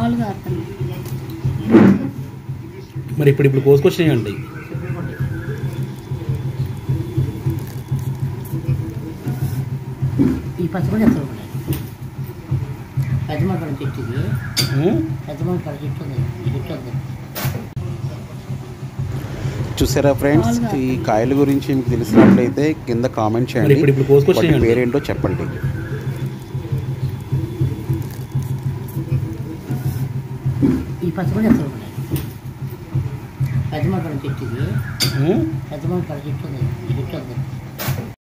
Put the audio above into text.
పాలు కారుతున్నాయి మరి ఇప్పుడు ఇప్పుడు కోసుకొచ్చినాయండి ఈ పచ్చడి ఎక్కడ ఉన్నాయి పెద్దమక్కడ చెట్టు ఇది పెద్దమక్కడ చెట్టు ఉంది చెట్టు ఉంది చూసారా ఫ్రెండ్స్ ఈ కాయల గురించి మీకు తెలిసినట్లయితే కింద కామెంట్ మరి చేయండి ఇప్పుడు ఇప్పుడు వాటి కోసుకొచ్చినాయండి పేరేంటో చెప్పండి ఈ పచ్చడి ఎక్కడ ఉన్నాయి పెద్దమక్కడ చెట్టు ఇది పెద్దమక్కడ చెట్టు ఉంది చెట్టు ఉంది